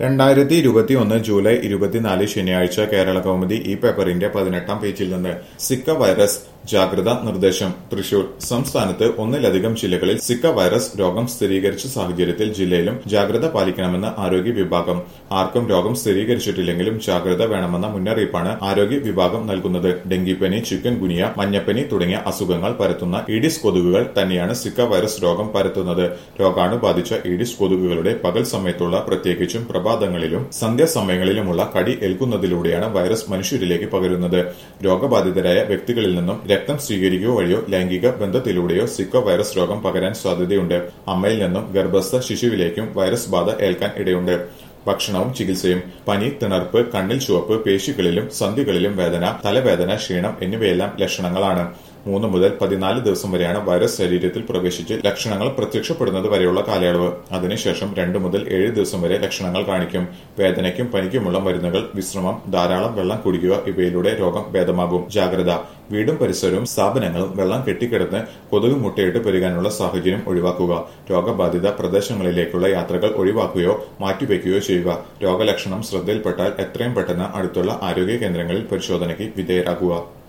രണ്ടായിരത്തി ഇരുപത്തിയൊന്ന് ജൂലൈ ഇരുപത്തിനാല് ശനിയാഴ്ച കേരള കൗമുദി ഈ പേപ്പറിന്റെ പതിനെട്ടാം പേജിൽ നിന്ന് സിക്ക വൈറസ് ജാഗ്രതാ നിർദ്ദേശം തൃശൂർ സംസ്ഥാനത്ത് ഒന്നിലധികം ജില്ലകളിൽ സിക്ക വൈറസ് രോഗം സ്ഥിരീകരിച്ച സാഹചര്യത്തിൽ ജില്ലയിലും ജാഗ്രത പാലിക്കണമെന്ന് ആരോഗ്യ വിഭാഗം ആർക്കും രോഗം സ്ഥിരീകരിച്ചിട്ടില്ലെങ്കിലും ജാഗ്രത വേണമെന്ന മുന്നറിയിപ്പാണ് ആരോഗ്യ വിഭാഗം നൽകുന്നത് ഡെങ്കിപ്പനി ചിക്കൻ ഗുനിയ മഞ്ഞപ്പനി തുടങ്ങിയ അസുഖങ്ങൾ പരത്തുന്ന ഈഡിസ് കൊതുകുകൾ തന്നെയാണ് സിക്ക വൈറസ് രോഗം പരത്തുന്നത് രോഗാണു ബാധിച്ച ഈഡിസ് കൊതുകുകളുടെ പകൽ സമയത്തുള്ള പ്രത്യേകിച്ചും പ്രഭാതങ്ങളിലും സന്ധ്യാസമയങ്ങളിലുമുള്ള കടി ഏൽക്കുന്നതിലൂടെയാണ് വൈറസ് മനുഷ്യരിലേക്ക് പകരുന്നത് രോഗബാധിതരായ വ്യക്തികളിൽ നിന്നും രക്തം സ്വീകരിക്കുകയോ വഴിയോ ലൈംഗിക ബന്ധത്തിലൂടെയോ സിക്ക വൈറസ് രോഗം പകരാൻ സാധ്യതയുണ്ട് അമ്മയിൽ നിന്നും ഗർഭസ്ഥ ശിശുവിലേക്കും വൈറസ് ബാധ ഏൽക്കാൻ ഇടയുണ്ട് ഭക്ഷണവും ചികിത്സയും പനി തിണർപ്പ് കണ്ണിൽ ചുവപ്പ് പേശികളിലും സന്ധികളിലും വേദന തലവേദന ക്ഷീണം എന്നിവയെല്ലാം ലക്ഷണങ്ങളാണ് മൂന്ന് മുതൽ പതിനാല് ദിവസം വരെയാണ് വൈറസ് ശരീരത്തിൽ പ്രവേശിച്ച് ലക്ഷണങ്ങൾ പ്രത്യക്ഷപ്പെടുന്നത് വരെയുള്ള കാലയളവ് അതിനുശേഷം രണ്ട് മുതൽ ഏഴ് ദിവസം വരെ ലക്ഷണങ്ങൾ കാണിക്കും വേദനയ്ക്കും പനിക്കുമുള്ള മരുന്നുകൾ വിശ്രമം ധാരാളം വെള്ളം കുടിക്കുക ഇവയിലൂടെ രോഗം ഭേദമാകും ജാഗ്രത വീടും പരിസരവും സ്ഥാപനങ്ങളും വെള്ളം കെട്ടിക്കിടന്ന് കൊതുക് മുട്ടയിട്ട് പെരുകാനുള്ള സാഹചര്യം ഒഴിവാക്കുക രോഗബാധിത പ്രദേശങ്ങളിലേക്കുള്ള യാത്രകൾ ഒഴിവാക്കുകയോ മാറ്റിവെക്കുകയോ ചെയ്യുക രോഗലക്ഷണം ശ്രദ്ധയിൽപ്പെട്ടാൽ എത്രയും പെട്ടെന്ന് അടുത്തുള്ള ആരോഗ്യ കേന്ദ്രങ്ങളിൽ പരിശോധനയ്ക്ക് വിധേയരാകുക